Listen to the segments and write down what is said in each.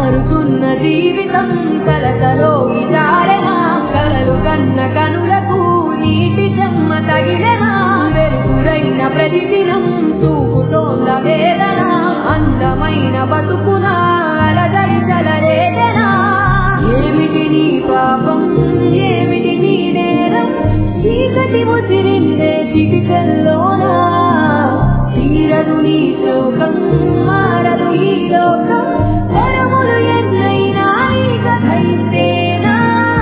మారుతున్న జీవితం కలతలో జారెనా కలలు కన్న కనులకు నీటి చెమ్మ తగిలెనా వెలుగురైన ప్రతిదినం చూపుతోంద వేదన అందమైన బతుకున అలజడి చలరేదనా ఏమిటి నీ పాపం ఏమిటి నీ నేరం చీకటి ముసిరిందే చిటికల్లోనా తీరదు నీ శోకం మారదు ఈ లోకం తరములు ఎన్నైనా ఈ కథ ఇంతేనా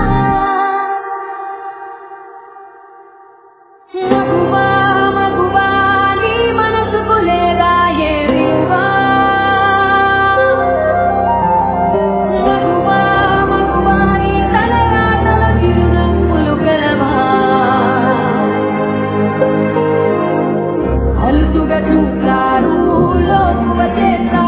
మగువా మగువా నీ మనసుకు లేదా ఏ విలువా మగువా మగువా నీ తలరాతల చిరునవ్వులు కలవా అలుసుగా చూస్తారు లోతుగా చేస్తారు